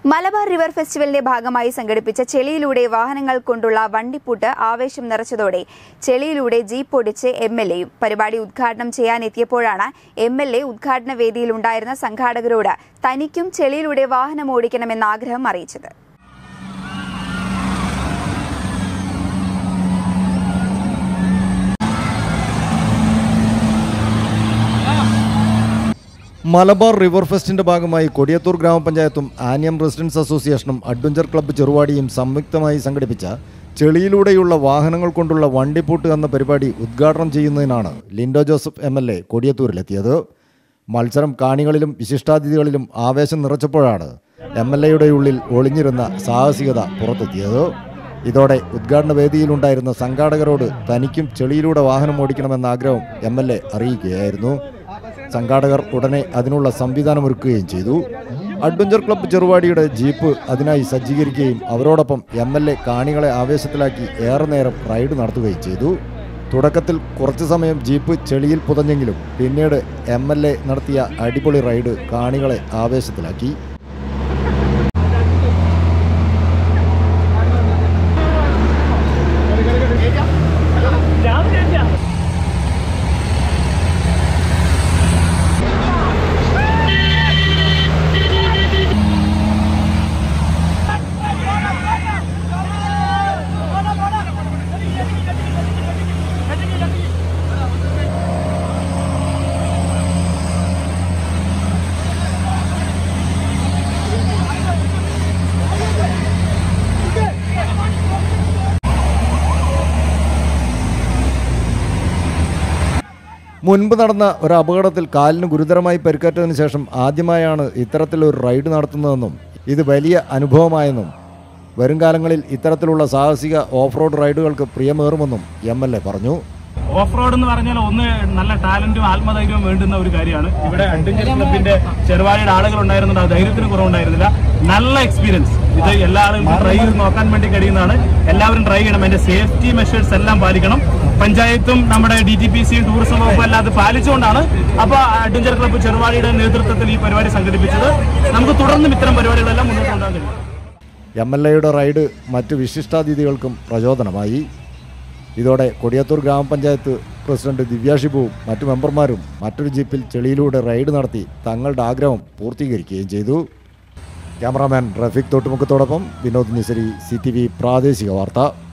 Malabar river ഫെസ്റ്റിവലിന്റെ ഭാഗമായി സംഘടിപ്പിച്ച ചെളിയിലൂടെ വാഹനങ്ങൾ കൊണ്ടുള്ള വണ്ടിപ്പൂട്ട് ആവേശം നിറച്ചതോടെ ചെളിയിലൂടെ ജീപ്പ് ഓടിച്ച് എം എൽ എയും പരിപാടി ഉദ്ഘാടനം ചെയ്യാനെത്തിയപ്പോഴാണ് എം എൽ എ ഉദ്ഘാടന വേദിയിലുണ്ടായിരുന്ന സംഘാടകരോട് തനിക്കും ചെളിയിലൂടെ വാഹനം ഓടിക്കണമെന്ന ആഗ്രഹം അറിയിച്ചത് മലബാർ റിവർ ഫെസ്റ്റിന്റെ ഭാഗമായി കൊടിയത്തൂർ ഗ്രാമപഞ്ചായത്തും ആനിയം റെസിഡൻസ് അസോസിയേഷനും അഡ്വഞ്ചർ ക്ലബ്ബ് ചെറുവാടിയും സംയുക്തമായി സംഘടിപ്പിച്ച ചെളിയിലൂടെയുള്ള വാഹനങ്ങൾ കൊണ്ടുള്ള വണ്ടിപ്പൂട്ട് എന്ന പരിപാടി ഉദ്ഘാടനം ചെയ്യുന്നതിനാണ് Linto Joseph M L A കൊടിയത്തൂരിലെത്തിയത് മത്സരം കാണികളിലും വിശിഷ്ടാതിഥികളിലും ആവേശം നിറച്ചപ്പോഴാണ് എം എൽ എയുടെ ഉള്ളിൽ ഒളിഞ്ഞിരുന്ന സാഹസികത പുറത്തെത്തിയത് ഇതോടെ ഉദ്ഘാടന വേദിയിലുണ്ടായിരുന്ന സംഘാടകരോട് തനിക്കും ചെളിയിലൂടെ വാഹനം ഓടിക്കണമെന്ന ആഗ്രഹം എം എൽ എ അറിയിക്കുകയായിരുന്നു സംഘാടകർ ഉടനെ അതിനുള്ള സംവിധാനമൊരുക്കുകയും ചെയ്തു അഡ്വഞ്ചർ ക്ലബ്ബ് ചെറുവാടിയുടെ ജീപ്പ് അതിനായി സജ്ജീകരിക്കുകയും അവരോടൊപ്പം എം എൽ എ കാണികളെ ആവേശത്തിലാക്കി ഏറെ നേരം റൈഡ് നടത്തുകയും ചെയ്തു തുടക്കത്തിൽ കുറച്ചു സമയം ജീപ്പ് ചെളിയിൽ പുതഞ്ഞെങ്കിലും പിന്നീട് എം എൽ എ നടത്തിയ അടിപൊളി റൈഡ് കാണികളെ ആവേശത്തിലാക്കി മുൻപ് നടന്ന ഒരു അപകടത്തിൽ കാലിന് ഗുരുതരമായി പരിക്കേറ്റതിനു ശേഷം ആദ്യമായാണ് ഇത്തരത്തിലൊരു റൈഡ് നടത്തുന്നതെന്നും ഇത് വലിയ അനുഭവമായെന്നും വരും കാലങ്ങളിൽ ഇത്തരത്തിലുള്ള സാഹസിക ഓഫ് റോഡ് റൈഡുകൾക്ക് പ്രിയമേറുമെന്നും എം എൽ എ പറഞ്ഞു ഓഫ് റോഡ് എന്ന് പറഞ്ഞാൽ ഒന്ന് നല്ല ടാലന്റും ആത്മധൈര്യവും വേണ്ടുന്ന ഒരു കാര്യമാണ് ഇവിടെ അഡ്വഞ്ചർ ക്ലബിന്റെ ചെറുവാടിയുടെ ആളുകൾ ഉണ്ടായിരുന്നുണ്ട് ആ ധൈര്യത്തിന് കുറവുണ്ടായിരുന്നില്ല നല്ല എക്സ്പീരിയൻസ് ഇത് എല്ലാ ആളുകൾക്കും ട്രൈ ചെയ്ത് നോക്കാൻ വേണ്ടി കഴിയുന്നതാണ് എല്ലാവരും ട്രൈ ചെയ്യണം അതിന്റെ സേഫ്റ്റി മെഷേഴ്സ് എല്ലാം പാലിക്കണം പഞ്ചായത്തും നമ്മുടെ ഡി ടി പി സിയും ടൂറിസം വകുപ്പും എല്ലാം അത് പാലിച്ചുകൊണ്ടാണ് അപ്പോൾ അഡ്വഞ്ചർ ക്ലബ്ബ് ചെറുവാടിയുടെ നേതൃത്വത്തിൽ ഈ പരിപാടി സംഘടിപ്പിച്ചത് നമുക്ക് തുടർന്നും ഇത്തരം പരിപാടികളെല്ലാം മുന്നോട്ട് കൊണ്ടുപോകാൻ കഴിയും എം എൽ എയുടെ റൈഡ് മറ്റ് വിശിഷ്ടാതിഥികൾക്കും പ്രചോദനമായി ഇതോടെ കൊടിയത്തൂർ ഗ്രാമപഞ്ചായത്ത് പ്രസിഡന്റ് ദിവ്യ ഷിബുവും മറ്റു മെമ്പർമാരും മറ്റൊരു ജീപ്പിൽ ചെളിയിലൂടെ റൈഡ് നടത്തി തങ്ങളുടെ ആഗ്രഹം പൂർത്തീകരിക്കുകയും ചെയ്തു ക്യാമറാമാൻ റഫീഖ് തോട്ടുമുഖത്തോടൊപ്പം വിനോദ് നിസരി സി പ്രാദേശിക വാർത്ത